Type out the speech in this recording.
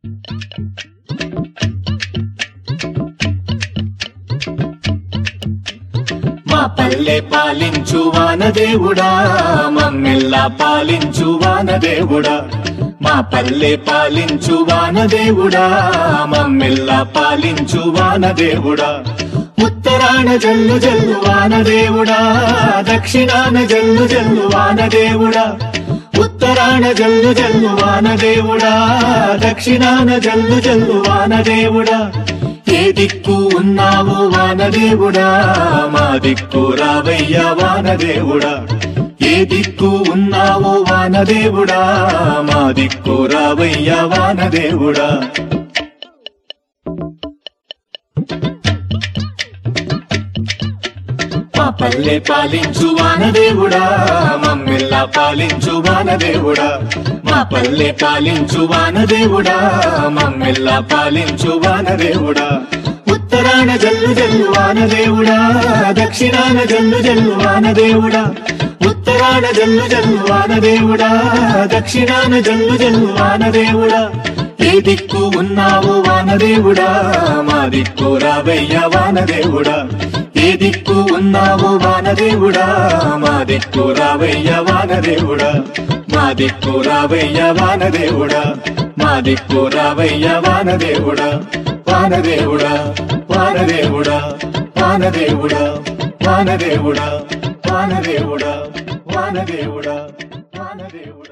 మా పల్లె పాలించు వానదేవుడా మమ్మెల్లా పాలించు వానదేవుడా మా పల్లె పాలించు వానదేవుడా మమ్మెల్లా పాలించు వానదేవుడా ఉత్తరాన జల్లు జల్లు వానదేవుడా దక్షిణాన జల్లు జల్లు వానదేవుడా ఉత్తరాన జల్లు జల్లు వానదేవుడా దక్షిణాన జల్లు జల్లు వానదేవుడా ఏ దిక్కు ఉన్నావు వానదేవుడా మా దిక్కు రావయ్యా వానదేవుడా ఏ దిక్కు ఉన్నావు వానదేవుడా మా దిక్కు రావయ్యా వానదేవుడా మా పల్లె పాలించు వానదేవుడా మమ్మెల్లా పాలించు వానదేవుడా మా పల్లె పాలించు వానదేవుడా మమ్మెల్లా పాలించు వానదేవుడా ఉత్తరాన జల్లు జల్లు వానదేవుడా దక్షిణాన జల్లు జల్లు వానదేవుడా ఉత్తరాన జల్లు జల్లు వానదేవుడా దక్షిణాన జల్లు జల్లు వానదేవుడా ఏ దిక్కు ఉన్నావు వానదేవుడా మా దిక్కు రావయ్యా వానదేవుడా ఏ దిక్కు ఉన్నావు వానదేవుడా మా దిక్కు రావయ్య వానదేవుడా మా దిక్కు రావయ్య వానదేవుడా మా దిక్కు రావయ్య వానదేవుడా వానదేవుడా వానదేవుడా వానదేవుడా వానదేవుడా వానదేవుడా వానదేవుడా వానదేవుడా